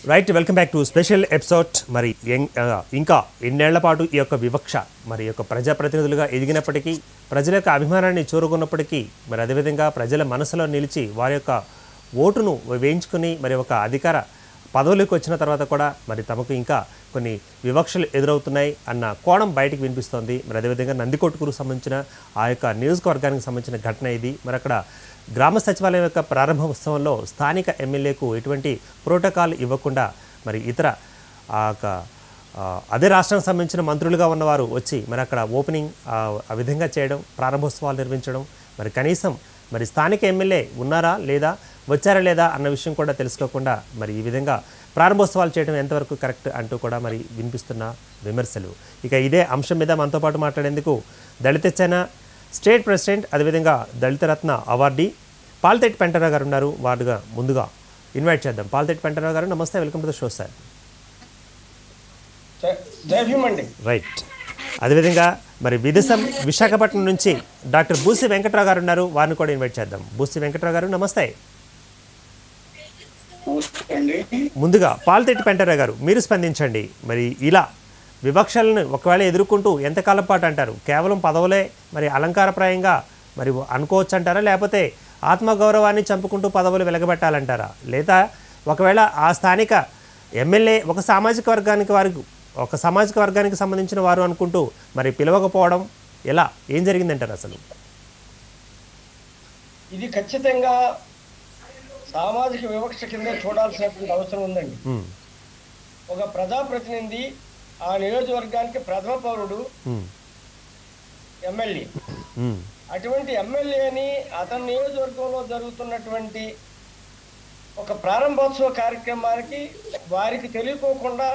Right welcome back to special episode మరి ఎం- ఆ, ఇంకా ఎన్నేళ్ల పాటు ఈ యొక్క వివక్ష మరి ఈ యొక్క ప్రజాప్రతినిధులుగా ఎదిగినప్పటికీ ప్రజల యొక్క అభిమానాన్ని చూరుకున్నప్పటికీ మరి అదేవిధంగా ప్రజల మనసులో నిలిచి వారి యొక్క ఓటును వేయించుకుని మరి ఒక అధికార పదవులకు వచ్చిన తర్వాత కూడా మరి తమకు ఇంకా కొన్ని వివక్షలు ఎదురవుతున్నాయి అన్న కోణం బయటికి వినిపిస్తోంది మరి అదేవిధంగా నందికొట్టుకుకు సంబంధించిన ఆ యొక్క నియోజకవర్గానికి సంబంధించిన ఘటన ఇది మరి అక్కడ గ్రామ సచివాలయం యొక్క ప్రారంభోత్సవంలో స్థానిక ఎమ్మెల్యేకు ఎటువంటి ప్రోటోకాల్ ఇవ్వకుండా మరి ఇతర ఆ యొక్క ఆ, అదే రాష్ట్రానికి సంబంధించిన మంత్రులుగా ఉన్నవారు వచ్చి మరి అక్కడ ఓపెనింగ్ ఆ, ఆ విధంగా చేయడం ప్రారంభోత్సవాలు నిర్వహించడం మరి కనీసం మరి స్థానిక ఎమ్మెల్యే ఉన్నారా లేదా వచ్చారా లేదా అన్న విషయం కూడా తెలుసుకోకుండా మరి ఈ విధంగా ప్రారంభోత్సవాలు చేయడం ఎంతవరకు కరెక్ట్ అంటూ కూడా మరి వినిపిస్తున్న విమర్శలు ఇక ఇదే అంశం మీద మనతో పాటు మాట్లాడేందుకు దళిత సేన స్టేట్ ప్రెసిడెంట్ అదేవిధంగా దళిత రత్న అవార్డీ పాల్తెట్టి పెంటరావు గారు ఉన్నారు వారుగా ముందుగా ఇన్వైట్ చేద్దాం పాల్తెట్టి పెంటరావు గారు నమస్తే welcome to the show sir జై- జై భీమ్ అండి రైట్ అదేవిధంగా మరి విదేశం విశాఖపట్నం నుంచి డాక్టర్ బూసి వెంకట్రావు గారు ఉన్నారు వారిని కూడా ఇన్వైట్ చేద్దాం బూసి వెంకట్రావు గారు నమస్తే నమస్తే అండి ముందుగా పాల్తెట్టి పెంటరావు గారు మీరు స్పందించండి మరి ఇలా వివక్షలను ఒకవేళ ఎదుర్కొంటూ ఎంతకాలం పాటు అంటారు కేవలం పదవులే మరి అలంకారప్రాయంగా మరి అనుకోవచ్చు అంటారా లేకపోతే ఆత్మగౌరవాన్ని చంపుకుంటూ పదవులు వెలగబెట్టాలంటారా లేదా ఒకవేళ ఆ స్థానిక ఎమ్మెల్యే ఒక సామాజిక వర్గానికి వారికి ఒక సామాజిక వర్గానికి సంబంధించిన వారు అనుకుంటూ మరి పిలవకపోవడం ఎలా ఏం జరిగిందంటారు అసలు ఇది ఖచ్చితంగా సామాజిక వివక్ష కింద చూడాల్సినటువంటి అవసరం ఉందండి ఉమ్, ఒక ప్రజాప్రతినిధి ఆ నియోజకవర్గానికి ప్రథమ పౌరుడు ఉమ్, ఎమ్మెల్యే ఉమ్, అటువంటి ఎమ్మెల్యేని అతని నియోజకవర్గంలో జరుగుతున్నటువంటి ఒక ప్రారంభోత్సవ కార్యక్రమానికి వారికి తెలియకోకుండా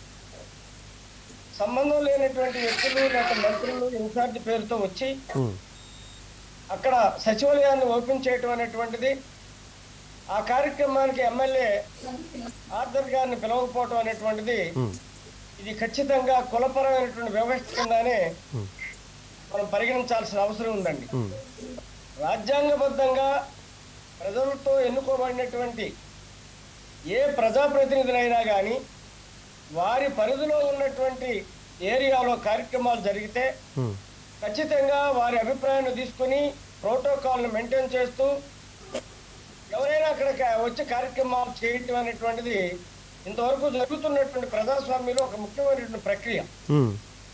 సంబంధం లేనటువంటి వ్యక్తులు లేక మంత్రులు ఇన్ఛార్జ్ పేరుతో వచ్చి ఉమ్, అక్కడ సచివాలయాన్ని ఓపెన్ చేయటం అనేటువంటిది ఆ కార్యక్రమానికి ఎమ్మెల్యే ఆర్థర్ గారిని పిలవకపోవటం అనేటువంటిది ఉమ్, ఇది ఖచ్చితంగా కులపరమైనటువంటి వ్యవస్థ కిందనే ఉమ్, మనం పరిగణించాల్సిన అవసరం ఉందండి ఉమ్, రాజ్యాంగబద్ధంగా ప్రజలతో ఎన్నుకోబడినటువంటి ఏ ప్రజాప్రతినిధులైనా కానీ వారి పరిధిలో ఉన్నటువంటి ఏరియాలో కార్యక్రమాలు జరిగితే ఉమ్, ఖచ్చితంగా వారి అభిప్రాయాన్ని తీసుకుని ప్రోటోకాల్ను మెయింటైన్ చేస్తూ ఎవరైనా అక్కడ వచ్చి కార్యక్రమాలు చేయటం అనేటువంటిది ఇంతవరకు జరుగుతున్నటువంటి ప్రజాస్వామ్యంలో ఒక ముఖ్యమైనటువంటి ప్రక్రియ ఉమ్,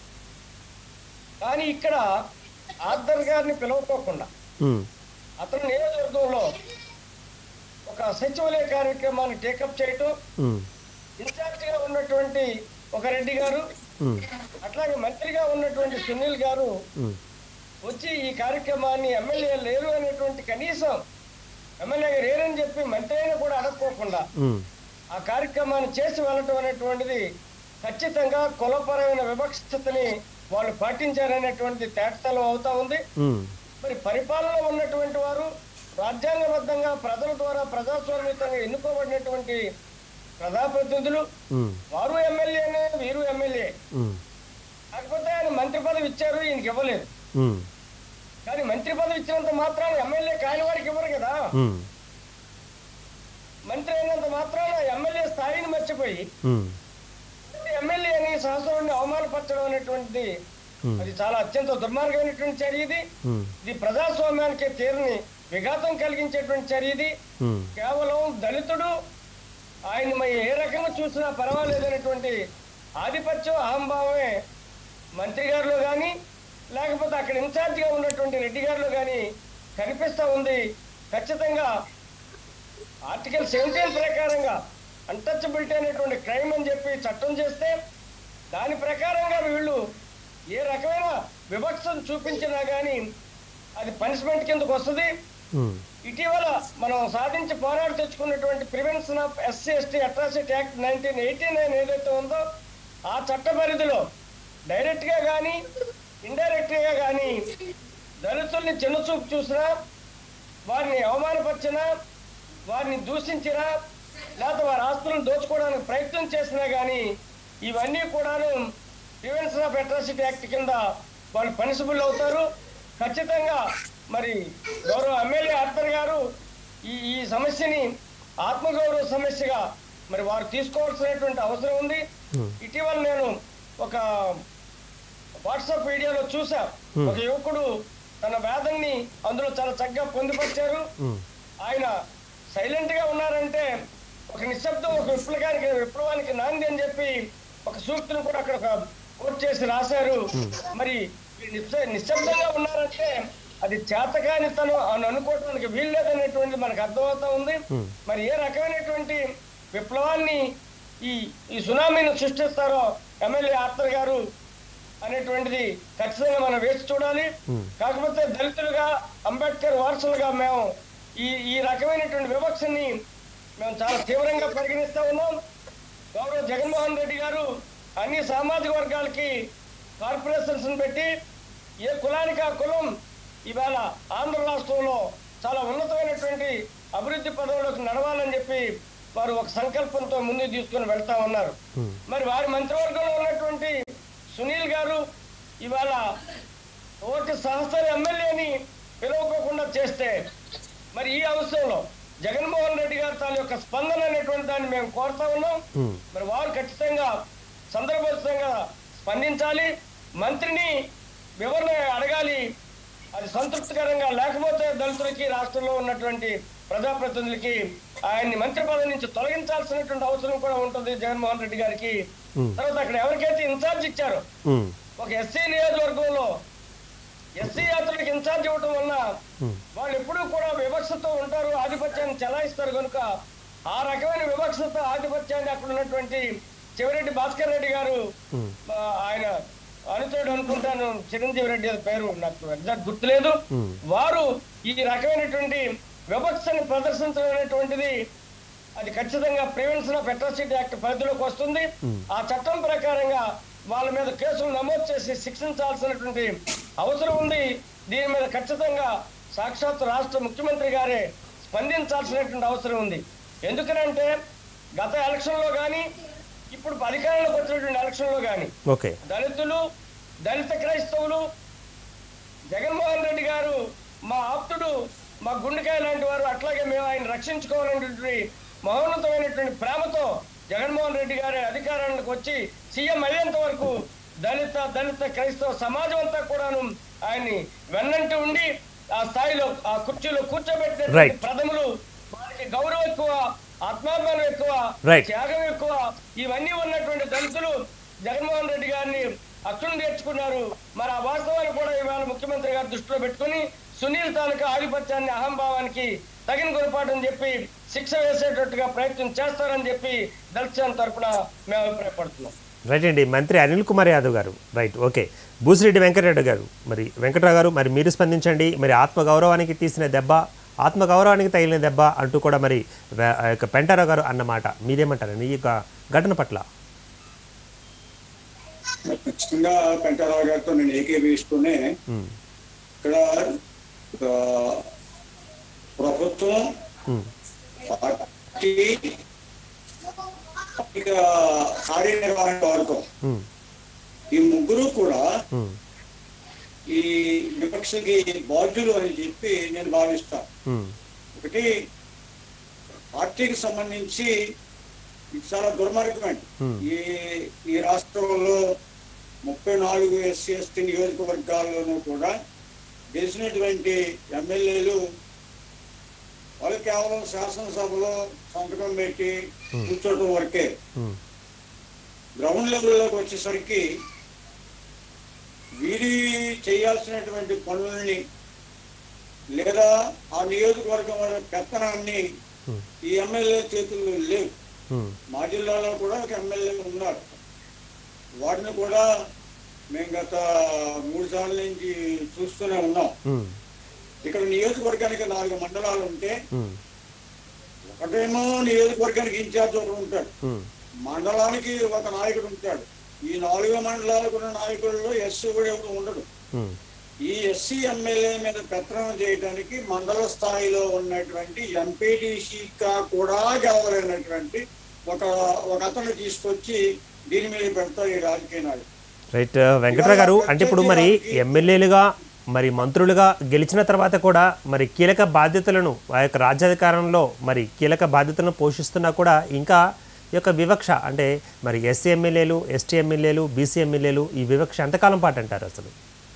కానీ ఇక్కడ ఆర్థర్ గారిని పిలవకోకుండా ఉమ్, అతను నియోజకవర్గంలో ఒక సచివాలయ కార్యక్రమాన్ని టేకప్ చేయటం ఉమ్, ఇన్ఛార్జిగా ఉన్నటువంటి ఒక రెడ్డి గారు ఉమ్, అట్లాగే మంత్రిగా ఉన్నటువంటి సునీల్ గారు ఉమ్, వచ్చి ఈ కార్యక్రమాన్ని ఎమ్మెల్యే లేరు అనేటువంటి కనీసం ఎమ్మెల్యే గారు లేరని చెప్పి మంత్రి అయినా కూడా అడగకోకుండా ఉమ్, ఆ కార్యక్రమాన్ని చేసి వెళ్ళటం అనేటువంటిది ఖచ్చితంగా కులపరమైన వివక్షతని వాళ్ళు పాటించారనేటువంటి తేటతలం అవుతా ఉంది ఉమ్, మరి పరిపాలనలో ఉన్నటువంటి వారు రాజ్యాంగబద్ధంగా ప్రజల ద్వారా ప్రజాస్వామ్యంగా ఎన్నుకోబడినటువంటి ప్రజాప్రతినిధులు ఉమ్, వారు ఎమ్మెల్యేనే వీరు ఎమ్మెల్యే ఉమ్, కాకపోతే ఆయన మంత్రి పదవి ఇచ్చారు ఈయనకి ఇవ్వలేదు ఉమ్, కానీ మంత్రి పదవి ఇచ్చినంత మాత్రాన ఎమ్మెల్యే కాని వారికి ఇవ్వరు కదా ఉమ్, మంత్రి అయినంత మాత్రాన ఎమ్మెల్యే స్థాయిని మర్చిపోయి ఉమ్, ఎమ్మెల్యేని సహస్రుడిని అవమానపరచడం అనేటువంటిది Hmm. అది చాలా అత్యంత దుర్మార్గమైనటువంటి చర్య ఇది ఉమ్, ఇది ప్రజాస్వామ్యానికి తీరని విఘాతం కలిగించేటువంటి చర్య ఇది ఉమ్, కేవలం దళితుడు ఆయన మరి ఏ రకంగా చూసినా పర్వాలేదనేటువంటి ఆధిపత్యం అహంభావమే మంత్రి గారిలో కానీ లేకపోతే అక్కడ ఇన్ఛార్జిగా ఉన్నటువంటి రెడ్డి గారిలో కానీ కనిపిస్తూ ఉంది ఖచ్చితంగా ఆర్టికల్ సెవెంటీన్ ప్రకారంగా అన్టచబిలిటీ అనేటువంటి క్రైమ్ అని చెప్పి చట్టం చేస్తే దాని ప్రకారంగా వీళ్ళు ఏ రకమైన వివక్షను చూపించినా కానీ అది పనిష్మెంట్ కిందకు వస్తుంది ఉమ్, ఇటీవల మనం సాధించి పోరాడి తెచ్చుకున్నటువంటి prevention of SC ST atrocity act nineteen eighty nine ఏదైతే ఉందో ఆ చట్ట పరిధిలో డైరెక్ట్ గా కానీ ఇండైరెక్ట్ గా కానీ దళితుల్ని చిన్నచూపు చూసినా వారిని అవమానపరిచినా వారిని దూషించినా లేకపోతే వారి ఆస్తులను దోచుకోవడానికి ప్రయత్నం చేసినా కానీ ఇవన్నీ కూడాను ప్రివెన్షన్ ఆఫ్ అట్రాసిటీ యాక్ట్ కింద వాళ్ళు పనిసిబుల్ అవుతారు ఖచ్చితంగా మరి గౌరవ ఎమ్మెల్యే ఆర్తర్ గారు ఈ ఈ సమస్యని ఆత్మగౌరవ సమస్యగా మరి వారు తీసుకోవాల్సినటువంటి అవసరం ఉంది ఇటీవల నేను ఒక వాట్సాప్ వీడియోలో చూసా ఒక యువకుడు తన వేదన్ని అందులో చాలా చక్కగా పొందుపరిచారు ఉమ్, ఆయన సైలెంట్ గా ఉన్నారంటే ఒక నిశ్శబ్దం ఒక విప్లవానికి విప్లవానికి నాంది అని చెప్పి ఒక సూక్తిని కూడా అక్కడ ఒక కోట్ చేసి రాశారు మరి ఈ నిశ్శ- నిశ్శబ్దంగా ఉన్నారంటే అది చేతకానితనం అని అనుకోవడానికి వీల్లేదనేటువంటి మనకు అర్థమవుతా ఉంది మరి ఏ రకమైనటువంటి విప్లవాన్ని ఈ ఈ సునామీని సృష్టిస్తారో ఎమ్మెల్యే ఆర్తర్ గారు అనేటువంటిది ఖచ్చితంగా మనం వేసి చూడాలి కాకపోతే దళితులుగా అంబేద్కర్ వారసులుగా మేము ఈ ఈ రకమైనటువంటి వివక్షని మేము చాలా తీవ్రంగా పరిగణిస్తా ఉన్నాం గౌరవ జగన్మోహన్ రెడ్డి గారు అన్ని సామాజిక వర్గాలకి కార్పొరేషన్స్ పెట్టి ఏ కులానికి ఆ కులం ఇవాళ ఆంధ్ర రాష్ట్రంలో చాలా ఉన్నతమైనటువంటి అభివృద్ధి పదవులకు నడవాలని చెప్పి వారు ఒక సంకల్పంతో ముందుకు తీసుకుని వెళ్తా ఉన్నారు మరి వారి మంత్రివర్గంలో ఉన్నటువంటి సునీల్ గారు ఇవాళ ఓటు సహసరి ఎమ్మెల్యేని పిలువకోకుండా చేస్తే మరి ఈ అంశంలో జగన్మోహన్ రెడ్డి గారు తన యొక్క స్పందన అనేటువంటి దాన్ని మేము కోరుతా ఉన్నాం ఉమ్, మరి వారు ఖచ్చితంగా సందర్భోచితంగా స్పందించాలి మంత్రిని వివరణ అడగాలి అది సంతృప్తికరంగా లేకపోతే దళితులకి రాష్ట్రంలో ఉన్నటువంటి ప్రజాప్రతినిధులకి ఆయన్ని మంత్రి పదవి నుంచి తొలగించాల్సినటువంటి అవసరం కూడా ఉంటుంది జగన్మోహన్ రెడ్డి గారికి తర్వాత అక్కడ ఎవరికైతే ఇన్ఛార్జ్ ఇచ్చారో ఉమ్, ఒక ఎస్సీ నియోజకవర్గంలో ఎస్సీ యాత్రలకు ఇన్ఛార్జ్ ఇవ్వటం వల్ల ఉమ్, వాళ్ళు ఎప్పుడూ కూడా వివక్షతో ఉంటారు ఆధిపత్యాన్ని చెలాయిస్తారు కనుక ఆ రకమైన వివక్షత ఆధిపత్యాన్ని అక్కడ ఉన్నటువంటి చివరెడ్డి భాస్కర్ రెడ్డి గారు ఉమ్, ఆ, ఆయన అనుచరుడు అనుకుంటాను చిరంజీవి రెడ్డి గారి పేరు నాకు ఎగ్జాక్ట్ గుర్తులేదు Hmm. వారు ఈ రకమైనటువంటి వివక్షని ప్రదర్శించడం అనేటువంటిది అది ఖచ్చితంగా ప్రివెన్షన్ ఆఫ్ అట్రాసిటీ యాక్ట్ పరిధిలోకి వస్తుంది ఆ చట్టం ప్రకారంగా వాళ్ళ మీద కేసులు నమోదు చేసి శిక్షించాల్సినటువంటి అవసరం ఉంది దీని మీద ఖచ్చితంగా సాక్షాత్ రాష్ట్ర ముఖ్యమంత్రి గారే స్పందించాల్సినటువంటి అవసరం ఉంది ఎందుకనంటే గత ఎలక్షన్లో కానీ ఇప్పుడు అధికారంలోకి వచ్చినటువంటి ఎలక్షన్లో కానీ ఓకే దళితులు దళిత క్రైస్తవులు జగన్మోహన్ రెడ్డి గారు మా ఆప్తుడు మా గుండెకాయ లాంటి వారు అట్లాగే మేము ఆయన రక్షించుకోవాలనేటువంటి మహోన్నతమైనటువంటి ప్రేమతో జగన్మోహన్ రెడ్డి గారి అధికారానికి వచ్చి సీఎం అయ్యేంత వరకు దళిత దళిత క్రైస్తవ సమాజం అంతా కూడాను ఆయన్ని వెన్నంటి ఉండి ఆ స్థాయిలో ఆ కుర్చీలో కూర్చోబెట్టిన Right. ప్రథములు వారికి గౌరవం ఎక్కువ ఆత్మాభిమానం ఎక్కువ Right. త్యాగం ఎక్కువ ఇవన్నీ ఉన్నటువంటి దళితులు జగన్మోహన్ రెడ్డి గారిని అచ్చును నేర్చుకున్నారు మరి ఆ వాస్తవాన్ని కూడా ఇవాళ ముఖ్యమంత్రి గారు దృష్టిలో పెట్టుకుని సునీల్ తాలూకా ఆధిపత్యాన్ని అహంభావానికి తగిన గురపాటని చెప్పి శిక్ష వేసేటట్టుగా ప్రయత్నం చేస్తారని చెప్పి దళిత తరపున మేము అభిప్రాయపడుతున్నాం రైట్ అండి మంత్రి అనిల్ కుమార్ యాదవ్ గారు రైట్ ఓకే బూసిరెడ్డి వెంకటరెడ్డి గారు మరి వెంకటరావు గారు మరి మీరు స్పందించండి మరి ఆత్మగౌరవానికి తీసిన దెబ్బ ఆత్మగౌరవానికి తగిలిన దెబ్బ అంటూ కూడా మరి వే- ఆ యొక్క పెంటారావు గారు అన్నమాట మీరేమంటారండి ఈ యొక్క ఘటన పట్ల ఖచ్చితంగా పెంటారావు గారితో నేను ఏకీభవిస్తూనే ఉమ్, ఇక్కడ ఆ, ప్రభుత్వం ఉమ్, పార్టీ ఇక కార్యనిర్వహణ వర్గం ఉమ్, ఈ ముగ్గురు కూడా ఉమ్, ఈ విపక్షకి బాధ్యులు అని చెప్పి నేను భావిస్తాను ఉమ్, ఒకటి పార్టీకి సంబంధించి ఇది చాలా దుర్మార్గం Hmm. ఈ ఈ రాష్ట్రంలో ముప్పై నాలుగు ఎస్సీ ఎస్టీ నియోజకవర్గాల్లోనూ కూడా గెలిచినటువంటి ఎమ్మెల్యేలు వాళ్ళు కేవలం శాసనసభలో సంతకం పెట్టి కూర్చోవడం వరకే ఉమ్, గ్రౌండ్ లెవెల్లోకి వచ్చేసరికి వీరి చేయాల్సినటువంటి పనుల్ని లేదా ఆ నియోజకవర్గం వాళ్ళ పెత్తనాన్ని Hmm. ఈ ఎమ్మెల్యే చేతుల్లో లేవు ఉమ్, మా జిల్లాలో కూడా ఒక ఎమ్మెల్యే ఉన్నారు వాటిని కూడా మేము గత మూడు సార్ల నుంచి చూస్తూనే ఉన్నాం ఉమ్, ఇక్కడ నియోజకవర్గానికి నాలుగు మండలాలు ఉంటే ఉమ్, ఒకటేమో నియోజకవర్గానికి ఇన్ఛార్జ్ ఒకడు ఉంటాడు ఉమ్, మండలానికి ఒక నాయకుడు ఉంటాడు ఈ నాలుగు మండలాలకు ఉన్న నాయకుల్లో ఎస్సీ కూడా ఎవరు ఉండడు ఉమ్, ఈ ఎస్సీ ఎమ్మెల్యే మీద పెత్తనం చేయడానికి మండల స్థాయిలో ఉన్నటువంటి ఎంపీటీసీగా కూడా గెలవలేనటువంటి ఒక ఒక అతను తీసుకొచ్చి దీని మీద పెడతారు ఈ రాజకీయ నాయకుడు రైట్ వెంకటరావు గారు అంటే ఇప్పుడు మరి ఎమ్మెల్యేలుగా మరి మంత్రులుగా గెలిచిన తర్వాత కూడా మరి కీలక బాధ్యతలను ఆ యొక్క రాజ్యాధికారంలో మరి కీలక బాధ్యతలను పోషిస్తున్నా కూడా ఇంకా ఈ యొక్క వివక్ష అంటే మరి ఎస్సీ ఎమ్మెల్యేలు ఎస్టీ ఎమ్మెల్యేలు బీసీ ఎమ్మెల్యేలు ఈ వివక్ష ఎంతకాలం పాటు అంటారు అసలు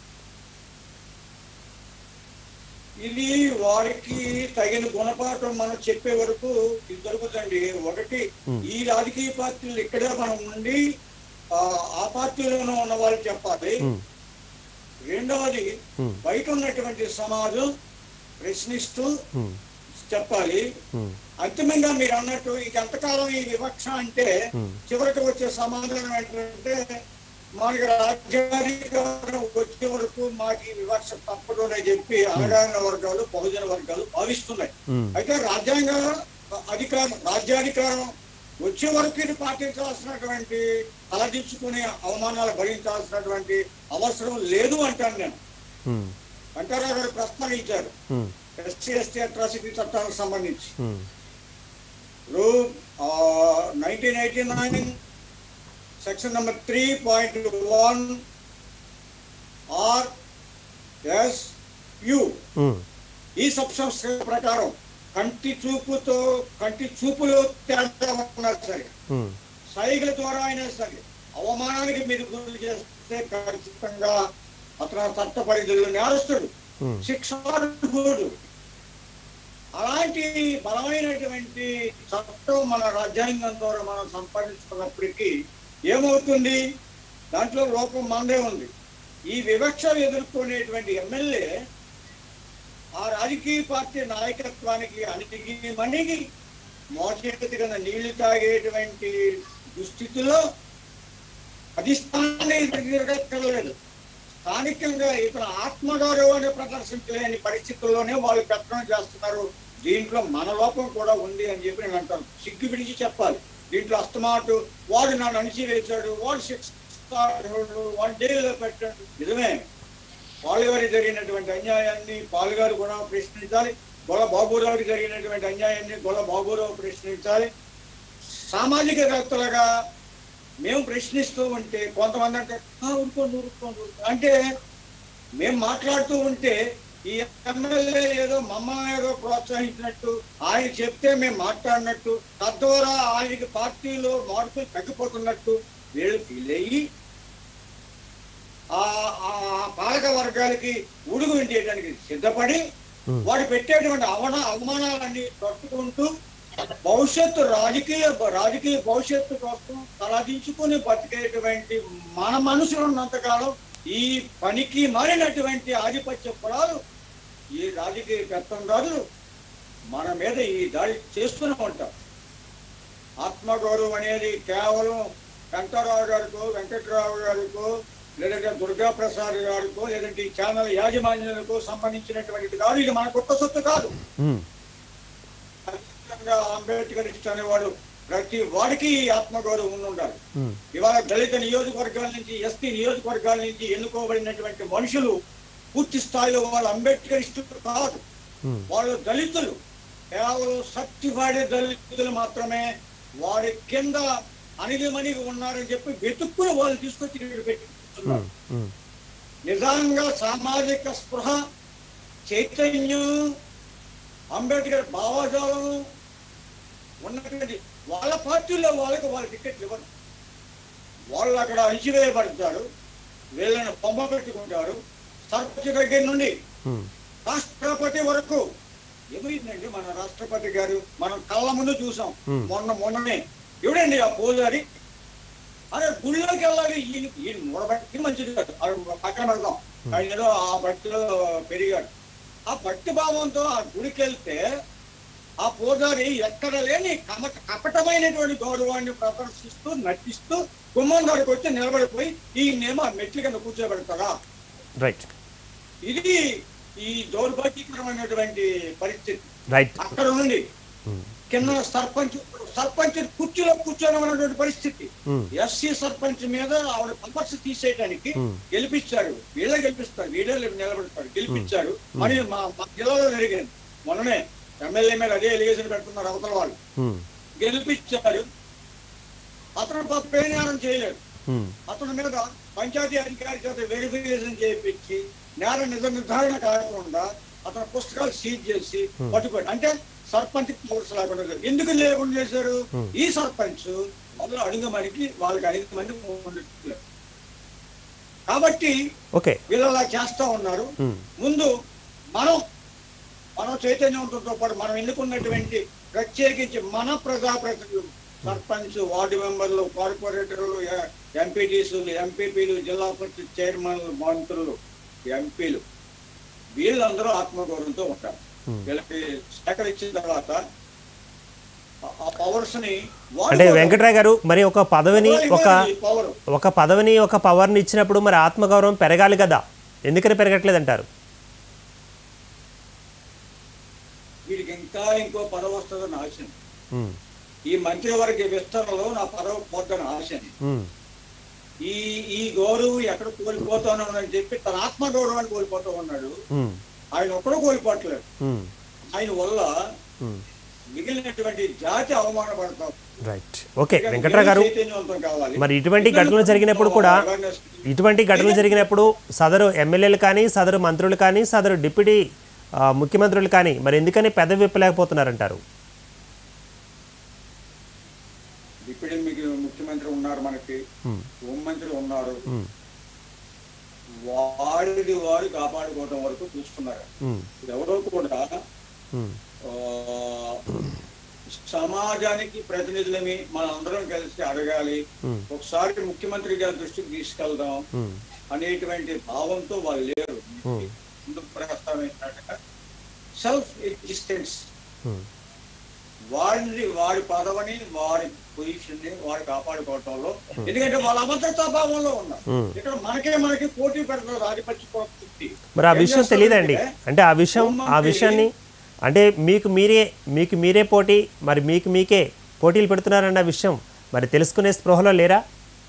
ఇది వారికి తగిన గుణపాఠం మనం చెప్పే వరకు ఇది దొరుకుతుంది ఒకటి ఈ రాజకీయ పార్టీలు ఇక్కడే మనం ఉండి ఆ, ఆ పార్టీలోనే ఉన్న వాళ్ళు చెప్పాలి ఉమ్, రెండవది ఉమ్, బయట ఉన్నటువంటి సమాజం ప్రశ్నిస్తూ ఉమ్, చెప్పాలి ఉమ్, అంతిమంగా మీరు అన్నట్టు ఇక ఎంతకాలం ఈ వివక్ష అంటే Hmm. చివరికి వచ్చే సమాధానం ఏంటంటే మనకి రాజ్యాధికారం వచ్చే వరకు మాకు ఈ వివక్ష తప్పదు అని చెప్పి అణగారిన వర్గాలు బహుజన వర్గాలు భావిస్తున్నాయి ఉమ్, అయితే రాజ్యాంగ అధికారం రాజ్యాధికారం వచ్చే వరకు ఇది పాటించాల్సినటువంటి తలదించుకునే అవమానాలు భరించాల్సినటువంటి అవసరం లేదు అంటాను నేను ఉమ్, అంటారా గారు ప్రస్తావించారు ఉమ్, ఎస్సీ ఎస్టీ అట్రాసిటీ చట్టాలకు సంబంధించి ఉమ్, ఇప్పుడు nineteen eighty nine section number three point one R S U ఉమ్, ఈ సబ్సెన్స్ ప్రకారం కంటి చూపుతో కంటి చూపులో తేడా ఉన్నా సరే ఉమ్, సైగల ద్వారా అయినా సరే అవమానానికి మీరు గురి చేస్తే ఖచ్చితంగా అతను చట్ట పరిధిలో నేరస్తుడు ఉమ్, శిక్షార్హుడు అలాంటి బలమైనటువంటి చట్టం మన రాజ్యాంగం ద్వారా మనం సంపాదించుకున్నప్పటికీ ఏమవుతుంది దాంట్లో లోపం మందే ఉంది ఈ వివక్ష ఎదుర్కొనేటువంటి ఎమ్మెల్యే ఆ రాజకీయ పార్టీ నాయకత్వానికి అణిగి మణిగి మోచేతి కింద నీళ్లు తాగేటువంటి దుస్థితిలో అధిష్టానాన్ని తిరగక్కర్లేదు స్థానికంగా ఇతర ఆత్మగౌరవాన్ని ప్రదర్శించలేని పరిస్థితుల్లోనే వాళ్ళు పెత్తనం చేస్తున్నారు దీంట్లో మన లోపం కూడా ఉంది అని చెప్పి నేను అంటాను సిగ్గు విడిచి చెప్పాలి దీంట్లో అస్తమాటు వాడు నన్ను అణిచివేశాడు వాడు శిక్షార్హుడు వాడు జైల్లో పెట్టాడు నిజమే పాలుగారికి జరిగినటువంటి అన్యాయాన్ని పాలుగారు కూడా ప్రశ్నించాలి గొల్ల బాబురావుకి జరిగినటువంటి అన్యాయాన్ని గొల్ల బాబురావు ప్రశ్నించాలి సామాజికవేత్తలుగా మేము ప్రశ్నిస్తూ ఉంటే కొంతమంది అంటే "ఆ, ఊరుకోండి ఊరుకోండి ఊరుకోండి." అంటే మేము మాట్లాడుతూ ఉంటే ఈ ఎమ్మెల్యే ఏదో మమ్మల్ని ఏదో ప్రోత్సహించినట్టు ఆయన చెప్తే మేము మాట్లాడినట్టు తద్వారా ఆయనకి పార్టీలో మార్పులు తగ్గిపోతున్నట్టు వీళ్ళు ఫీల్ అయ్యి ఆ ఆ పాలక వర్గాలకి ఉడుగు వింటేయడానికి సిద్ధపడి ఉమ్, వాడు పెట్టేటువంటి అవన అవమానాలన్నీ తట్టుకుంటూ భవిష్యత్తు రాజకీయ రాజకీయ భవిష్యత్తు కోసం తలదించుకుని బతికేటువంటి మన మనుషులు ఉన్నంతకాలం ఈ పనికి మారినటువంటి ఆధిపత్య పొలాలు ఈ రాజకీయ పెత్తందారులు మన మీద ఈ దాడి చేస్తూనే ఉంటారు ఆత్మగౌరవం అనేది కేవలం వెంకటరావు గారికో వెంకటరావు గారికో లేదంటే దుర్గా ప్రసాద్ గారికో లేదంటే ఈ ఛానల్ యాజమాన్యులకు సంబంధించినటువంటిది కాదు ఇది మన కొత్త సొత్తు కాదు ఉమ్, ఖచ్చితంగా అంబేద్కర్ ఇష్ట అనేవాడు ప్రతి వాడికి ఈ ఆత్మగౌరవం ఉండి ఉండాలి ఉమ్, ఇవాళ దళిత నియోజకవర్గాల నుంచి ఎస్టీ నియోజకవర్గాల నుంచి ఎన్నుకోబడినటువంటి మనుషులు పూర్తి స్థాయిలో వాళ్ళు అంబేద్కర్ ఇష్టలు కాదు ఉమ్, వాళ్ళు దళితులు కేవలం సత్యవాడే దళితులు మాత్రమే వారి కింద అణిగిమణిగి ఉన్నారని చెప్పి వెతుక్కుని వాళ్ళు తీసుకొచ్చి ఇక్కడ పెట్టి కూర్చున్నారు. ఉమ్, ఉమ్, నిజంగా సామాజిక స్పృహ చైతన్యం అంబేద్కర్ భావజాలం ఉన్నటువంటి వాళ్ళ పార్టీలో వాళ్ళకి వాళ్ళ టికెట్లు ఇవ్వరు వాళ్ళు అక్కడ అణిచివేయబడతారు వీళ్ళని బొమ్మ పెట్టుకుంటారు సర్పంచ్ దగ్గర నుండి ఉమ్, రాష్ట్రపతి వరకు ఏమైందండి మన రాష్ట్రపతి గారు మనం కళ్ళ ముందు చూసాం Hmm. మొన్న మొన్ననే ఎవడండి ఆ పూజారి అరే గుళ్ళోకి వెళ్ళాలి ఈయన ఈయన మూడబట్టి మంచిది కాదు అది పక్కన పెడదాం ఆయన ఏదో ఆ భక్తిలో పెరిగాడు ఆ భక్తి భావంతో ఆ గుడికి వెళ్తే ఆ పూజారి ఎక్కడ లేని కమట కపటమైనటువంటి గౌరవాన్ని ప్రదర్శిస్తూ నటిస్తూ గుమ్మం దగ్గరకు వచ్చి నిలబడిపోయి ఈయనేమో ఆ మెట్ల కింద కూర్చోబెడతారా రైట్ ఇది ఈ దౌర్భాగ్యకరమైనటువంటి పరిస్థితి రైట్ అక్కడ నుండి ఉమ్, కింద సర్పంచ్ సర్పంచ్ కుర్చీలో కూర్చోనమైనటువంటి పరిస్థితి ఉమ్, ఎస్సీ సర్పంచ్ మీద ఆవిడ పవర్స్ తీసేయడానికి Hmm. గెలిపించారు వీళ్ళే గెలిపిస్తారు వీళ్ళే నిలబెడతారు గెలిపించారు మరి మా మా జిల్లాలో జరిగింది మొన్ననే ఎమ్మెల్యే మీద అదే ఎలిగేషన్ పెడుతున్నారు అవతల వాళ్ళు ఉమ్, గెలిపించారు అతను పాప పేర్యానం చేయలేడు ఉమ్, అతని మీద పంచాయతీ అధికారి చేత వెరిఫికేషన్ చేయించి నేర నిజ నిర్ధారణ కాకుండా అతని పుస్తకాలు సీజ్ చేసి Hmm. పట్టుకోండి అంటే సర్పంచ్ పవర్స్ లేకుండా చేశారు. ఎందుకు లేకుండా చేశారు ఈ సర్పంచ్ వాళ్ళు అడుగుమనికి వాళ్ళకి అడుగుమని ఉండట్లేదు. కాబట్టి ఓకే వీళ్ళు అలా చేస్తా ఉన్నారు ఉమ్, ముందు మనం మనం చైతన్యవంతంతో పాటు మనం ఎన్నుకున్నటువంటి ప్రత్యేకించి మన ప్రజాప్రతినిధులు సర్పంచ్ వార్డు మెంబర్లు కార్పొరేటర్లు ఎంపీటీసీలు ఎంపీపీలు జిల్లా పరిషత్ చైర్మన్లు మంత్రులు ఎంపీలు వీళ్ళందరూ ఆత్మగౌరవంతో ఉంటారు Hmm. వీళ్ళకి సేకరించిన తర్వాత ఆ- ఆ పవర్స్ ని అంటే వెంకట్రాయ్ గారు మరి ఒక పదవిని ఒక పవర్ ఒక పదవిని ఒక పవర్ని ఇచ్చినప్పుడు మరి ఆత్మగౌరవం పెరగాలి కదా ఎందుకని పెరగట్లేదు అంటారు వీడికి ఇంకా ఇంకో పదవి వస్తుందని ఆశని ఈ మంత్రివర్గ విస్తరణలో నా పదవి పోద్దని ఆశని ఈ ఈ గౌరవం ఎక్కడ కోల్పోతాను అని చెప్పి తన ఆత్మ గౌరవాన్ని కోల్పోతా ఉన్నాడు ఆయన ఒక్కడూ కోల్పోవట్లేదు ఆయన వల్ల మిగిలినటువంటి జాతి అవమానపడతాం రైట్ ఓకే వెంకట్రావు గారు చైతన్యవంతం కావాలి మరి ఇటువంటి ఘటనలు జరిగినప్పుడు కూడా ఇటువంటి ఘటనలు జరిగినప్పుడు సదరు ఎమ్మెల్యేలు కానీ సదరు మంత్రులు కానీ సదరు డిప్యూటీ ఆ, ముఖ్యమంత్రులు కానీ మరి ఎందుకని పెదవి విప్పలేకపోతున్నారంటారు ఇప్పుడు మీకు ముఖ్యమంత్రి ఉన్నారు మనకి ఉమ్, హోంమంత్రి ఉన్నారు ఉమ్, వాడిది వారు కాపాడుకోవడం వరకు చూస్తున్నారు ఉమ్, ఎవరో కూడా ఉమ్, ఆ, సమాజానికి ప్రతినిధులమి మనం అందరం కలిసి అడగాలి ఉమ్, ఒకసారి ముఖ్యమంత్రి గారి దృష్టికి తీసుకెళ్దాం ఉమ్, అనేటువంటి భావంతో వాళ్ళు లేరు ఉమ్, ముందుకు ప్రస్తావించినట్టుగా సెల్ఫ్ ఎగ్జిస్టెన్స్ ఉమ్, వాడిని వాడి పదవిని వాడి పొజిషన్ ని వాడు కాపాడుకోవటంలో ఎందుకంటే వాళ్ళ అభద్రతా భావంలో ఉన్నారు ఉమ్. ఇక్కడ మనకే మనకి పోటీ పెడతారు ఆధిపత్య శక్తి మరి ఆ విషయం తెలియదండి అంటే ఆ విషయం ఆ విషయాన్ని అంటే మీకు మీరే మీకు మీరే పోటీ మరి మీకు మీకే పోటీలు పెడుతున్నారన్న విషయం మరి తెలుసుకునే స్పృహలో లేరా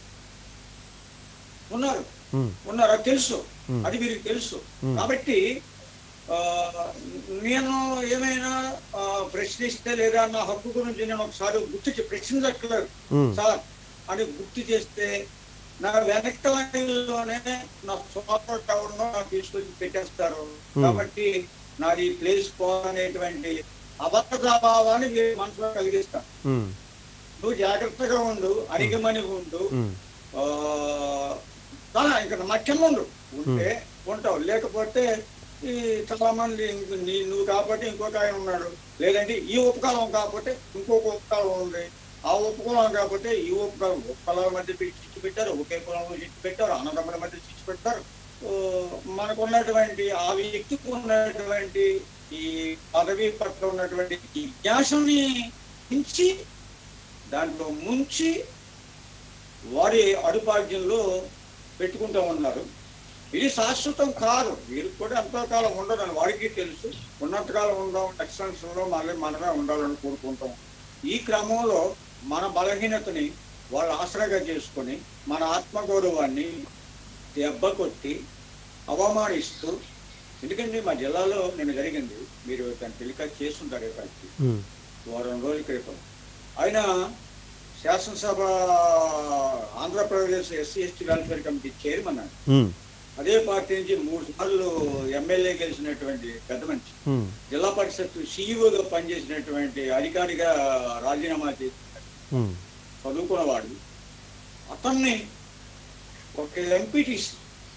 ఉన్నారు ఉమ్, ఉన్నారు అది తెలుసు అది వీరికి తెలుసు కాబట్టి ఆ, నేను ఏమైనా ఆ, ప్రశ్నిస్తే లేదా నా హక్కు గురించి నేను ఒకసారి గుర్తు చే- ప్రశ్నించట్లేదు ఉమ్, సార్ అని గుర్తు చేస్తే నా వెనక లైన్లోనే నా సోదరు టవర్ను నాకు తీసుకొచ్చి పెట్టేస్తారు కాబట్టి నాది ప్లేస్ పోనేటువంటి అబద్ధభావాన్ని మీరు మనసులో కలిగిస్తాను ఉమ్, నువ్వు జాగ్రత్తగా ఉండు అణిగమని ఉండు ఉమ్, ఆ, చాలా ఇంకా మధ్యంలో ఉండు ఉంటే ఉంటావు లేకపోతే ఈ చాలా మంది ఇంక నీ- నువ్వు కాబట్టి ఇంకొక ఆయన ఉన్నాడు లేదంటే ఈ ఉపకాలం కాకపోతే ఇంకొక ఉపకాలం ఉంది ఆ ఉపకులం కాకపోతే ఈ ఉపకాలం ఉపకాల మధ్య చిచ్చు పెట్టారు ఒకే కులంలో చిచ్చు పెట్టారు అన్నదమ్ముల మధ్య చిచ్చు పెట్టారు ఓ, మనకు ఉన్నటువంటి ఆ వ్యక్తికి ఉన్నటువంటి ఈ పదవి పట్ల ఉన్నటువంటి జిజ్ఞాసని మించి దాంట్లో ముంచి వారి అడుపాజ్యంలో పెట్టుకుంటూ ఉన్నారు ఇది శాశ్వతం కాదు వీరికి కూడా ఎంతో కాలం ఉండదని వారికి తెలుసు ఉన్నంతకాలం ఉందాం ఎక్స్టెన్షన్ లో మళ్ళీ మనమే ఉండాలని కోరుకుంటాం ఈ క్రమంలో మన బలహీనతని వాళ్ళు ఆసరాగా చేసుకొని మన ఆత్మగౌరవాన్ని దెబ్బ కొట్టి అవమానిస్తూ ఎందుకంటే మా జిల్లాలో నేను జరిగింది మీరు దాన్ని టెలికాస్ట్ చేస్తుంటారు ఇప్పటికి ఉమ్, వారం రోజుల క్రితం ఆయన శాసనసభ Andhra Pradesh SC ST welfare committee chairman ఆయన. ఉమ్, అదే పార్టీ నుంచి మూడు సార్లు ఎమ్మెల్యే గెలిచినటువంటి పెద్ద మనిషి ఉమ్, జిల్లా పరిషత్ సీఈఓగా పనిచేసినటువంటి అధికారిగా రాజీనామా చేసి ఉమ్, చదువుకున్నవాడు అతన్ని ఒక ఎంపీటీసీ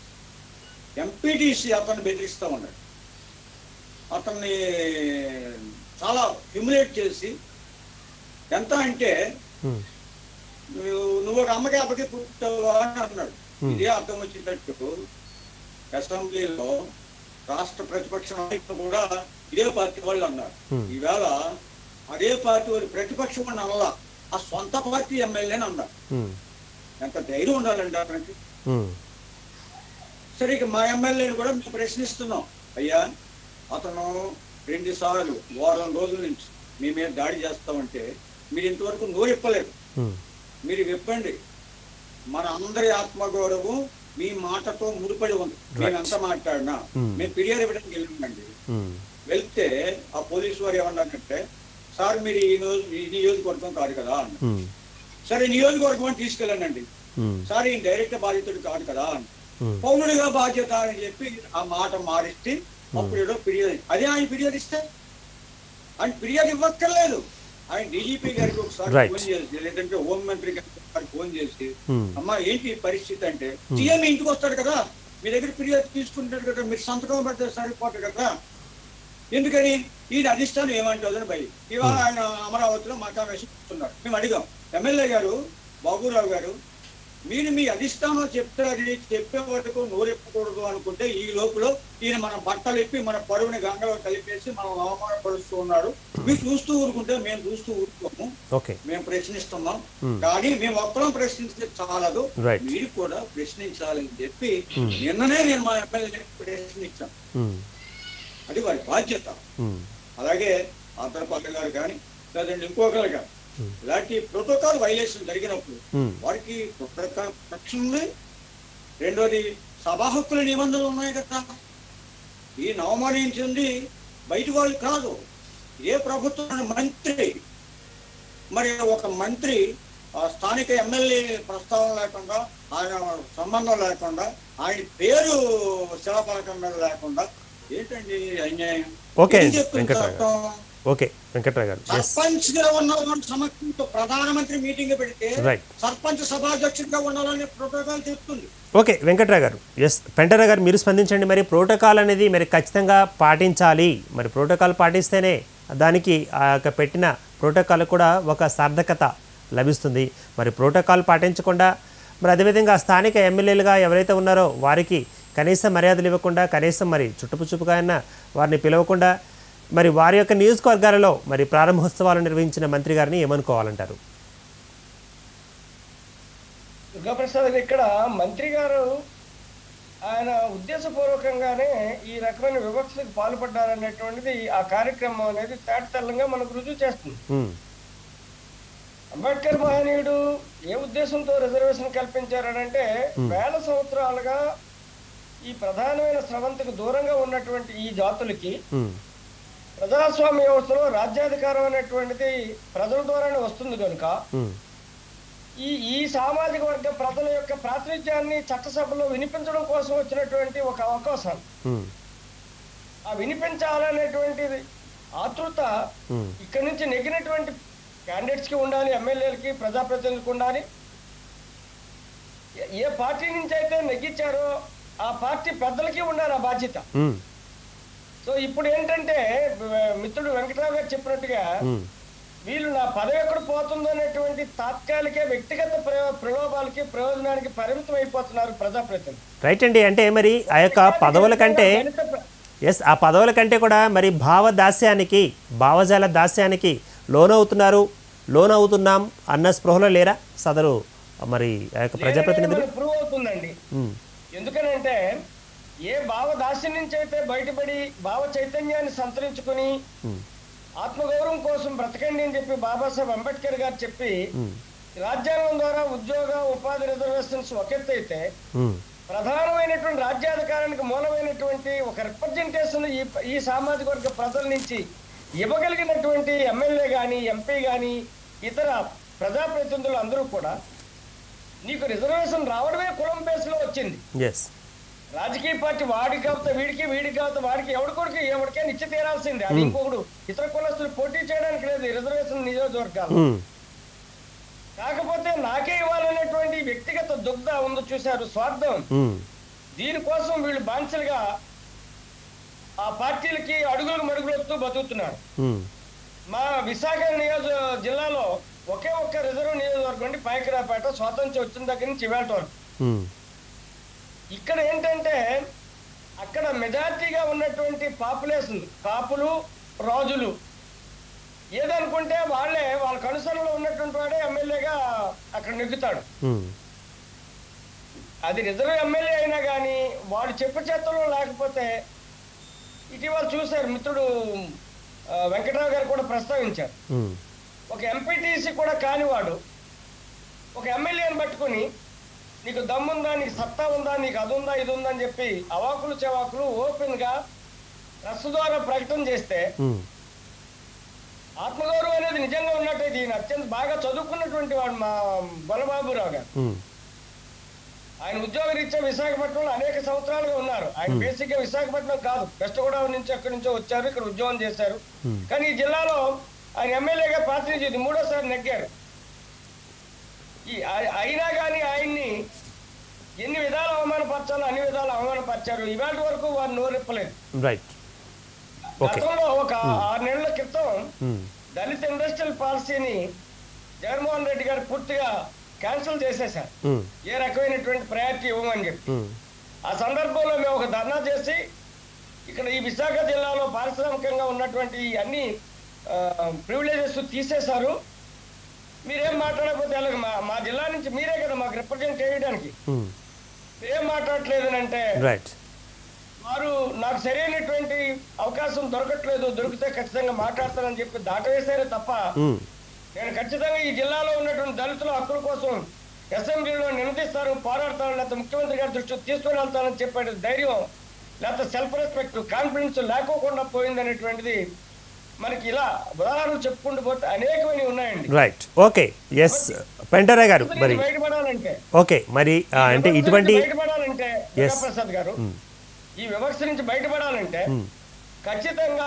ఎంపీటీసీ అతన్ని బెదిరిస్తా ఉన్నాడు అతన్ని చాలా హ్యూమిలేట్ చేసి ఎంత అంటే ఉమ్, నువ్వు నువ్వు ఒక అమ్మకి అప్పకి పుట్టావా అని అన్నాడు ఇదే అర్థం వచ్చేటట్టు అసెంబ్లీలో రాష్ట్ర ప్రతిపక్ష నాయకులు కూడా ఇదే పార్టీ వాళ్ళు అన్నారు Hmm. ఈవేళ అదే పార్టీ వాళ్ళు ప్రతిపక్షం అని అనలా ఆ సొంత పార్టీ ఎమ్మెల్యేని అన్నారు ఉమ్, ఎంత ధైర్యం ఉండాలండి అతనికి ఉమ్, సరే ఇక మా ఎమ్మెల్యేని కూడా మేము ప్రశ్నిస్తున్నాం అయ్యా అతను రెండు సార్లు వారం రోజుల నుంచి మీ మీద దాడి చేస్తామంటే మీరు ఇంతవరకు నోరిప్పలేదు ఉమ్, మీరు విప్పండి మన అందరి ఆత్మగౌరవం మీ మాటతో ముడిపడి ఉంది మేము ఎంత మాట్లాడినా Hmm. మేము ఫిర్యాదు ఇవ్వడానికి వెళ్ళిందండి ఉమ్, వెళ్తే ఆ పోలీసు వారు ఏమన్నారంటే సార్ మీరు ఈ నియోజ- ఈ నియోజకవర్గం కాదు కదా అన్నారు ఉమ్, సరే నియోజకవర్గం అని తీసుకెళ్ళండి ఉమ్, సార్ ఈ డైరెక్ట్ బాధితుడు కాదు కదా అన్నారు ఉమ్, పౌరుడిగా బాధ్యత అని చెప్పి ఆ మాట మారిస్తే అప్పుడు ఏదో ఫిర్యాదు అదే ఆయన ఫిర్యాదు ఇస్తే ఆయన ఫిర్యాదు ఇవ్వక్కర్లేదు ఆయన డీజీపీ గారికి ఒకసారి Right. ఫోన్ చేసి లేదంటే హోంమంత్రి గారికి ఒకసారి ఫోన్ చేసి Hmm. అమ్మా ఏంటి ఈ పరిస్థితి అంటే సీఎం ఇంటికి వస్తాడు కదా మీ దగ్గర ఫిర్యాదు తీసుకుంటాడు కదా మీరు సంతకం పెడితే సరిపోతుంది కదా ఎందుకని ఈ అధిష్టానం ఏమంటుందని భయ ఇవాళ ఆయన అమరావతిలో మాట్లాడేసి కూర్చున్నారు మేము అడిగాం ఎమ్మెల్యే గారు బాబురావు గారు మీరు మీ అధిష్టానం చెప్తారు చెప్పే వరకు నోరెప్పకూడదు అనుకుంటే ఈ లోపల ఈయన మన బట్టలు ఇప్పి మన పరువుని గంగలో కలిపేసి మనం అవమానపరుస్తూ ఉన్నారు మీరు చూస్తూ ఊరుకుంటే మేము చూస్తూ ఊరుకోము ఓకే మేము ప్రశ్నిస్తున్నాం Hmm. కానీ మేము ఒక్కరం ప్రశ్నిస్తే చాలదు Right. మీరు కూడా ప్రశ్నించాలని చెప్పి నిన్ననే నేను మా ఎమ్మెల్యే ప్రశ్నించాను ఉమ్, అది వారి బాధ్యత ఉమ్, అలాగే ఆంధ్రపల్లి గారు కానీ లేదంటే ఇంకొకరు కానీ ఇలాంటి ప్రోటోకాల్ వైలేషన్ జరిగినప్పుడు ఉమ్, వారికి ప్రోటోకాల్ రక్షణ ఉంది రెండోది సభా హక్కుల నిబంధనలు ఉన్నాయి కదా ఈ అవమానించింది బయట వాళ్ళు కాదు ఏ ప్రభుత్వం మంత్రి మరి ఒక మంత్రి ఆ స్థానిక ఎమ్మెల్యే ప్రస్తావన లేకుండా ఆయన సంబంధం లేకుండా ఆయన పేరు శిలాపలకం మీద లేకుండా ఏంటండి అన్యాయం ఓకే ఏం అండి, చెప్తుంది వెంకట్రావు గారు. చట్టం? ఓకే వెంకట్రావు గారు ఎస్ సర్పంచ్ గా ఉన్న వాడు సమక్షంతో ప్రధానమంత్రి మీటింగ్ పెడితే రైట్ సర్పంచ్ సభాధ్యక్షుడిగా ఉండాలని ప్రోటోకాల్ చెప్తుంది ఓకే వెంకట్రావు గారు ఎస్ పెంటరా గారు మీరు స్పందించండి మరి ప్రోటోకాల్ అనేది మరి ఖచ్చితంగా పాటించాలి మరి ప్రోటోకాల్ పాటిస్తేనే దానికి ఆ యొక్క పెట్టిన ప్రోటోకాల్ కూడా ఒక సార్థకత లభిస్తుంది మరి ప్రోటోకాల్ పాటించకుండా మరి అదేవిధంగా స్థానిక ఎమ్మెల్యేలుగా ఎవరైతే ఉన్నారో వారికి కనీస మర్యాదలు ఇవ్వకుండా కనీసం మరి చుట్టుపుచ్చుపుగా అయినా వారిని పిలవకుండా మరి వారి యొక్క నియోజకవర్గాలలో మరి ప్రారంభోత్సవాలు నిర్వహించిన మంత్రి గారిని ఏమనుకోవాలంటారు దుర్గాప్రసాద్ గారు ఇక్కడ మంత్రి గారు ఆయన ఉద్దేశపూర్వకంగానే ఈ రకమైన వివక్షలకు పాల్పడ్డారనేటువంటిది ఆ కార్యక్రమం అనేది తేటతెల్లంగా మనకు రుజువు చేస్తుంది ఉమ్, అంబేద్కర్ మహనీయుడు ఏ ఉద్దేశంతో రిజర్వేషన్ కల్పించారనంటే వేల సంవత్సరాలుగా ఈ ప్రధానమైన స్రవంతికి దూరంగా ఉన్నటువంటి ఈ జాతులకి ఉమ్, ప్రజాస్వామ్య వ్యవస్థలో రాజ్యాధికారం అనేటువంటిది ప్రజల ద్వారానే వస్తుంది కనుక ఉమ్, ఈ ఈ సామాజిక వర్గ ప్రజల యొక్క ప్రాతినిధ్యాన్ని చట్టసభలో వినిపించడం కోసం వచ్చినటువంటి ఒక అవకాశం ఉమ్, ఆ వినిపించాలనేటువంటిది ఆతృత ఉమ్, ఇక్కడి నుంచి నెగ్గినటువంటి క్యాండిడేట్స్ కి ఉండాలి ఎమ్మెల్యేలకి ప్రజాప్రతినిధులకు ఉండాలి ఏ- ఏ పార్టీ నుంచి అయితే నెగ్గించారో ఆ పార్టీ పెద్దలకి ఉండాలి ఆ బాధ్యత ఉమ్, సో ఇప్పుడు ఏంటంటే వ- మిత్రుడు వెంకటరావు గారు చెప్పినట్టుగా ఉమ్. వీళ్ళు నా పదవి ఎక్కడ పోతుందో అనేటువంటి తాత్కాలిక వ్యక్తిగత ప్రయో- ప్రలోభాలకి ప్రయోజనానికి పరిమితం అయిపోతున్నారు ప్రజాప్రతినిధులు రైట్ అండి అంటే మరి ఆ యొక్క పదవుల కంటే దళిత ప్ర- ఎస్ ఆ పదవుల కంటే కూడా మరి భావ దాస్యానికి భావజాల దాస్యానికి లోనవుతున్నారు లోనవుతున్నాం అన్న స్పృహలో లేరా సదరు మరి ఆ యొక్క ప్రజాప్రతినిధులు లేదని ప్రూవ్ అవుతుందండి ఉమ్, ఎందుకనంటే ఏ భావ దాస్యం నుంచి అయితే బయటపడి భావ చైతన్యాన్ని సంతరించుకుని ఉమ్, ఆత్మగౌరవం కోసం బ్రతకండి అని చెప్పి బాబాసాహెబ్ అంబేద్కర్ గారు చెప్పి ఉమ్, రాజ్యాంగం ద్వారా ఉద్యోగ ఉపాధి రిజర్వేషన్స్ ఒక ఎత్తు అయితే ఉమ్, ప్రధానమైనటువంటి రాజ్యాధికారానికి మూలమైనటువంటి ఒక రిప్రజెంటేషన్ ఈ ఈ సామాజిక వర్గ ప్రజల నుంచి ఇవ్వగలిగినటువంటి ఎమ్మెల్యే కానీ ఎంపీ కానీ ఇతర ప్రజాప్రతినిధులు అందరూ కూడా నీకు రిజర్వేషన్ రావడమే కులం బేస్లో వచ్చింది ఎస్ రాజకీయ పార్టీ వాడికి కాకపోతే వీడికి వీడికి కాకపోతే వాడికి ఎవడి కొడుకు ఎవరికైనా ఇచ్చి తీరాల్సిందే అది ఇంకొకడు ఇతర కులస్తులు పోటీ చేయడానికి లేదు ఈ రిజర్వేషన్ నియోజకవర్గాలు ఉమ్, కాకపోతే నాకే ఇవ్వాలనేటువంటి వ్యక్తిగత దుగ్ధ ఉందో చూశారు స్వార్థం ఉమ్, దీనికోసం వీళ్ళు బాన్సలుగా ఆ పార్టీలకి అడుగులకు మడుగులొత్తూ బతుకుతున్నారు ఉమ్, మా విశాఖ నియోజ జిల్లాలో ఒకే ఒక్క రిజర్వ్ నియోజకవర్గం అండి పాయకరాపేట స్వాతంత్ర్యం వచ్చిన దగ్గర నుంచి ఇవాళ వరకు ఉమ్, ఇక్కడ ఏంటంటే అక్కడ మెజార్టీగా ఉన్నటువంటి పాపులేషన్ కాపులు రాజులు ఏదనుకుంటే వాళ్ళే వాళ్ళ కనుసరణలో ఉన్నటువంటి వాడే ఎమ్మెల్యేగా అక్కడ నెగ్గుతాడు ఉమ్, అది రిజర్వ్ ఎమ్మెల్యే అయినా కానీ వాడు చెప్పు చేతల్లో లేకపోతే ఇటీవల చూశారు మిత్రుడు ఆ, వెంకటరావు గారు కూడా ప్రస్తావించారు ఉమ్, ఒక ఎంపీటీసీ కూడా కానివాడు ఒక ఎమ్మెల్యేని పట్టుకుని నీకు దమ్ముందా నీకు సత్తా ఉందా నీకు అది ఉందా ఇది ఉందా అని చెప్పి అవాకులు చెవాకులు ఓపెన్ గా ప్రెస్ ద్వారా ప్రకటన చేస్తే ఉమ్, ఆత్మగౌరవం అనేది నిజంగా ఉన్నట్టయితే ఈయన అత్యంత బాగా చదువుకున్నటువంటి వాడు మా బలబాబురావు గారు ఉమ్, ఆయన ఉద్యోగ రీత్యా విశాఖపట్నంలో అనేక సంవత్సరాలుగా ఉన్నారు ఆయన బేసిక్ గా విశాఖపట్నం కాదు వెస్ట్ గోదావరి నుంచి ఎక్కడి నుంచో వచ్చారు ఇక్కడ ఉద్యోగం చేశారు కానీ ఈ జిల్లాలో ఆయన ఎమ్మెల్యేగా ప్రాతినిధ్యం మూడోసారి నెగ్గారు ఈ ఆ- అయినా కానీ ఆయన్ని ఎన్ని విధాలు అవమానపరచాలో అన్ని విధాలు అవమానపరిచారు ఇవాళ వరకు వారు నోరెప్పలేదు రైట్ ఓకే గతంలో ఒక ఆరు నెలల క్రితం దళిత ఇండస్ట్రియల్ పాలసీని జగన్మోహన్ రెడ్డి గారు పూర్తిగా క్యాన్సిల్ చేసేశారు ఏ రకమైనటువంటి ప్రయారిటీ ఇవ్వమని చెప్పి ఆ సందర్భంలో మేము ఒక ధర్నా చేసి ఇక్కడ ఈ విశాఖ జిల్లాలో పారిశ్రామికంగా ఉన్నటువంటి ఈ అన్ని ప్రివిలేజెస్ తీసేశారు మీరేం మాట్లాడకపోతే ఎలాగ మా మా జిల్లా నుంచి మీరే కదా మాకు రిప్రజెంట్ చేయడానికి ఏం మాట్లాడట్లేదు అంటే రైట్ వారు నాకు సరైనటువంటి అవకాశం దొరకట్లేదు దొరికితే ఖచ్చితంగా మాట్లాడతానని చెప్పి దాటవేశారే తప్ప నేను ఖచ్చితంగా ఈ జిల్లాలో ఉన్నటువంటి దళితుల హక్కుల కోసం అసెంబ్లీలో నిలదీస్తాను పోరాడతాను లేకపోతే ముఖ్యమంత్రి గారి దృష్టికి తీసుకొని వెళ్తానని చెప్పే ధైర్యం లేకపోతే సెల్ఫ్ రెస్పెక్ట్ కాన్ఫిడెన్స్ లేకోకుండా పోయిందనేటువంటిది మనకి ఇలా ఉదాహరణలు చెప్పుకుంటూ పోతే అనేకమైనవి ఉన్నాయండి రైట్ ఓకే ఎస్ పెంటరా గారు మరి ఇది బయటపడాలంటే ఓకే మరి ఆ, అంటే వివక్ష ఇటువంటి నుంచి బయటపడాలంటే Yes. ప్రసాద్ గారు ఈ వివక్ష నుంచి బయటపడాలంటే ఖచ్చితంగా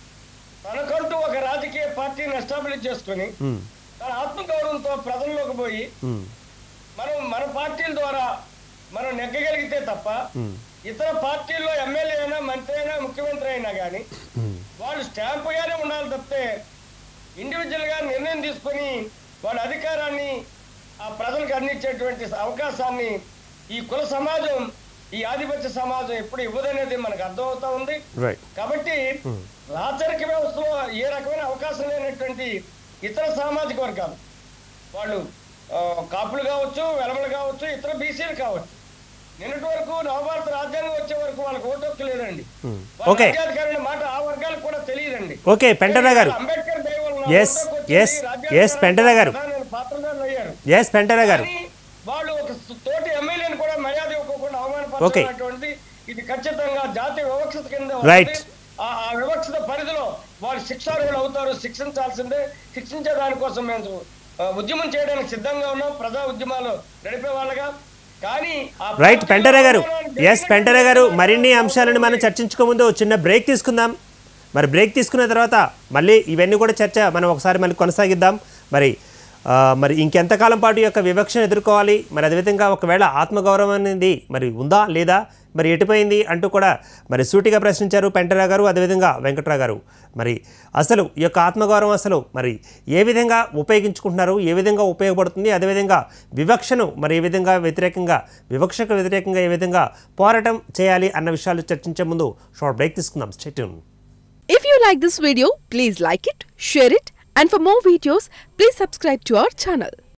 తనకంటూ ఒక రాజకీయ పార్టీని ఎస్టాబ్లిష్ చేసుకొని మ్మ్. తన ఆత్మగౌరవంతో ప్రజల్లోకి పోయి మ్మ్. మనం మన పార్టీల ద్వారా మనం నెగ్గగలిగితే తప్ప ఇతర పార్టీల్లో ఎమ్మెల్యే అయినా మంత్రి అయినా ముఖ్యమంత్రి అయినా కానీ వాళ్ళు స్టాంపుగానే ఉండాలి తప్పితే ఇండివిజువల్ గా నిర్ణయం తీసుకొని వాళ్ళ అధికారాన్ని ఆ ప్రజలకు అందించేటువంటి అవకాశాన్ని ఈ కుల సమాజం ఈ ఆధిపత్య సమాజం ఎప్పుడు ఇవ్వదనేది మనకు అర్థమవుతా ఉంది రైట్ కాబట్టి రాచరిక వ్యవస్థలో ఏ రకమైన అవకాశం లేనటువంటి ఇతర సామాజిక వర్గాలు వాళ్ళు ఆ, కాపులు కావచ్చు వెలమలు కావచ్చు ఇతర బీసీలు కావచ్చు నిన్నటి వరకు నవభారత రాజ్యాంగం వచ్చే వరకు వాళ్ళకి ఓటు హక్కు లేదండి వాళ్ళ ఓకే. రాజ్యాధికారి మాట ఆ వర్గాలకు కూడా తెలియదండి ఓకే పెంటరా గారు అంబేద్కర్ దయ వలన Yes, ఓటు హక్కు yes, వచ్చింది, yes, రాజ్యాధికారులు పెంటరా గారు. ప్రధాన పాత్రధారులు అయ్యారు ఎస్ పెంటరా గారు కానీ వాళ్ళు ఒక తోటి ఎమ్మెల్యేని కూడా మర్యాద ఇవ్వకుండా Okay. అవమానపరచినటువంటి ఇది ఖచ్చితంగా జాతి వివక్షత కింద Right. వస్తుంది. ఆ ఆ వివక్షత పరిధిలో వాళ్ళు శిక్షార్హులు అవుతారు శిక్షించాల్సిందే శిక్షించే దానికోసం మేము ఆ, ఉద్యమం చేయడానికి సిద్ధంగా ఉన్నాం ప్రజా ఉద్యమాలు నడిపే వాళ్ళగా కానీ ఆ రైట్ పార్టీలో పెంటరా గారు అవమానాలు ఎస్ పెంటరా గారు మరిన్ని అంశాలను మనం చర్చించుకోముందు చిన్న బ్రేక్ తీసుకుందాం మరి బ్రేక్ తీసుకున్న తర్వాత మళ్ళీ ఇవన్నీ కూడా చర్చ మనం ఒకసారి మళ్ళీ కొనసాగిద్దాం మరి ఆ, మరి ఇంకెంతకాలం పాటు ఈ యొక్క వివక్షను ఎదుర్కోవాలి మరి అదేవిధంగా ఒకవేళ ఆత్మగౌరవం అనేది మరి ఉందా లేదా మరి ఎటుపోయింది అంటూ కూడా మరి సూటిగా ప్రశ్నించారు పెంటరా గారు అదేవిధంగా వెంకట్రావు గారు మరి అసలు ఈ యొక్క ఆత్మగౌరవం అసలు మరి ఏ విధంగా ఉపయోగించుకుంటున్నారు ఏ విధంగా ఉపయోగపడుతుంది అదేవిధంగా వివక్షను మరి ఏ విధంగా వ్యతిరేకంగా వివక్షకు వ్యతిరేకంగా ఏ విధంగా పోరాటం చేయాలి అన్న విషయాలు చర్చించే ముందు షార్ట్ బ్రేక్ తీసుకుందాం stay tuned If you like this video, please like it, share it, and for more videos, please subscribe to our channel.